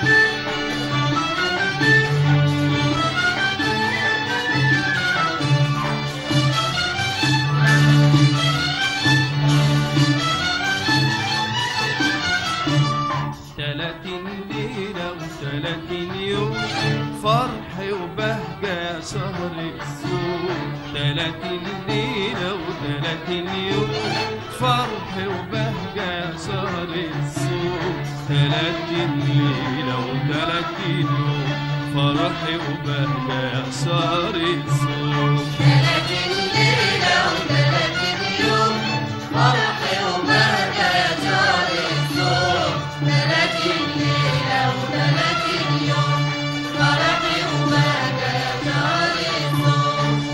تلاتين ليلة وتلاتين يوم فرح وبهجة شهر الزوم تلاتين ليلة وتلاتين يوم فرح وبهجة شهر الزوم تلاتين ليلة وتلاتين يوم فرح وبهجة شهر الزوم ثلاثين ليلة وثلاثين يوم فرح وبهجة يا شهر الصوم ثلاثين ليلة وثلاثين يوم فرح وبهجة يا شهر الصوم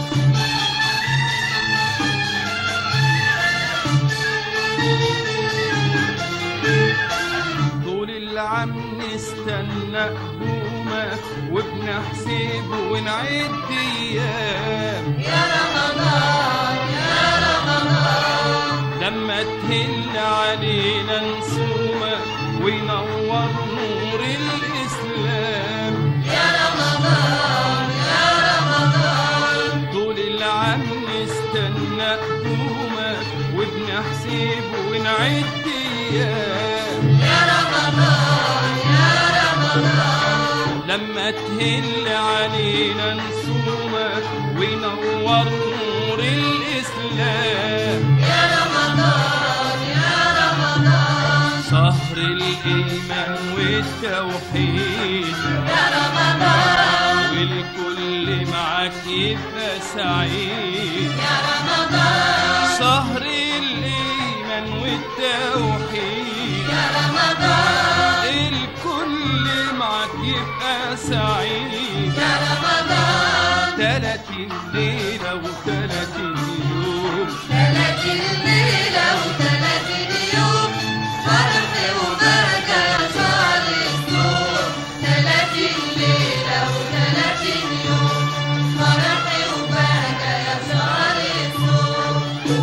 طول العام نستنى قدومك وبنحسب ونعد ايام يا رمضان يا رمضان لما تهل علينا نصومك وينور نور الاسلام يا رمضان يا رمضان طول العام نستنى قدومك وبنحسب ونعد ايام يا رمضان يا رمضان لما تهل علينا نصومك وينور نور الإسلام يا رمضان يا رمضان شهر الإيمان والتوحيد يا رمضان والكل معاك يبقى سعيد يا رمضان شهر الإيمان والتوحيد يا رمضان الكل معاك يبقى سعيد يا رمضان تلاتين ليلة وتلاتين يوم ثلاثين ليلة وثلاثين يوم فرح وبهجة يا شهر الصوم ثلاثين ليلة وثلاثين يوم فرح وبهجة يا شهر الصوم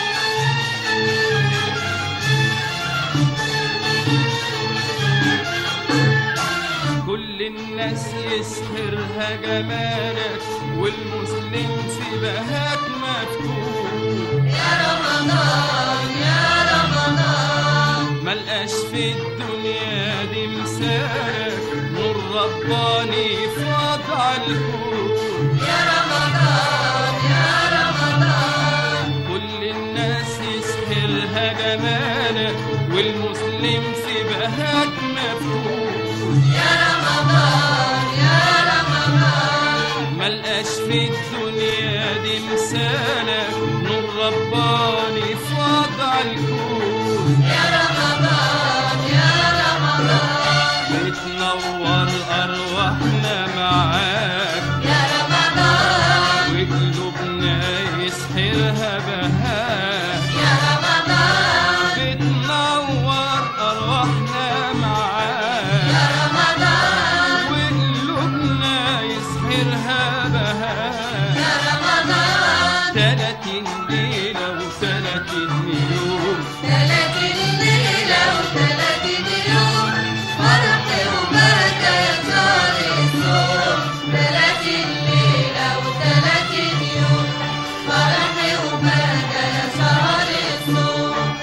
كل الناس يسحرها جمالك والمسلم في بهاك مفتون يا رمضان يا رمضان ملقاش في الدنيا دي مثالك نور رباني فاض على الكون يا رمضان يا رمضان كل الناس يسحرها جمالك والمسلم في بهاك مفتون يا رمضان يا رمضان ملقاش في الدنيا دي مثالك نور رباني فاض على الكون يا رمضان يا رمضان بتنور أرواحنا معاك يا رمضان وقلوبنا يسحرها بهاك يا رمضان بتنور أرواحنا معاك يا رمضان وقلوبنا يسحرها بهاك يا رمضان تلاتين ليلة وتلاتين يوم ثلاثين ليلة وثلاثين يوم فرح وبركة يا شهر الصوم ثلاثين ليلة وثلاثين يوم فرح وبركة يا شهر الصوم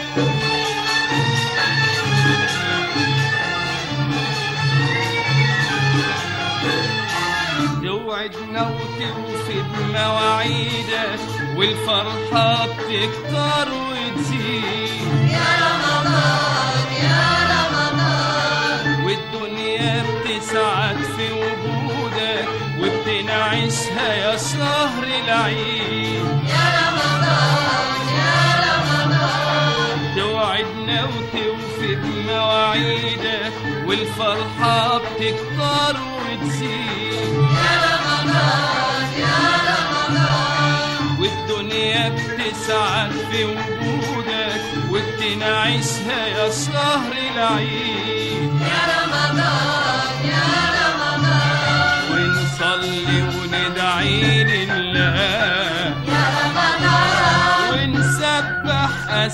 توعدنا وتوفي بمواعيدك والفرحة بتكتر وتزيد يا رمضان يا رمضان والدنيا بتسعد في وجودك وبتنعشها يا شهر العيد يا رمضان يا رمضان توعدنا وتوفي بمواعيدك والفرحة بتكتر وتزيد يا رمضان يا رمضان والدنيا بتسعد في وجودك وبتنعشها يا شهر العيد يا رمضان يا رمضان ونصلي وندعي لله يا رمضان ونسبح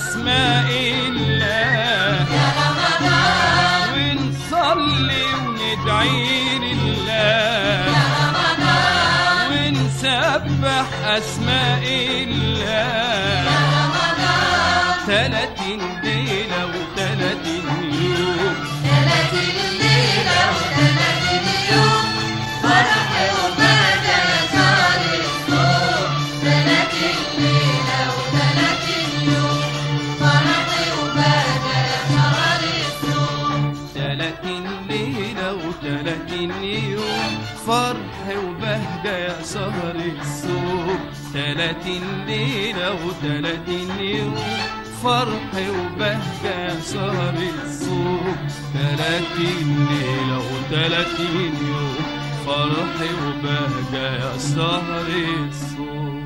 أسماء الله يا رمضان ونصلي وندعي لله ونسبح أسماء الله تلاتين ليلة وتلاتين يوم تلاتين ليلة وتلاتين يوم فرح وبهجة يا سهر الصوم تلاتين ليلة وتلاتين يوم فرح وبهجة يا سهر الصوم تلاتين ليلة وتلاتين يوم فرح وبهجة يا سهر الصوم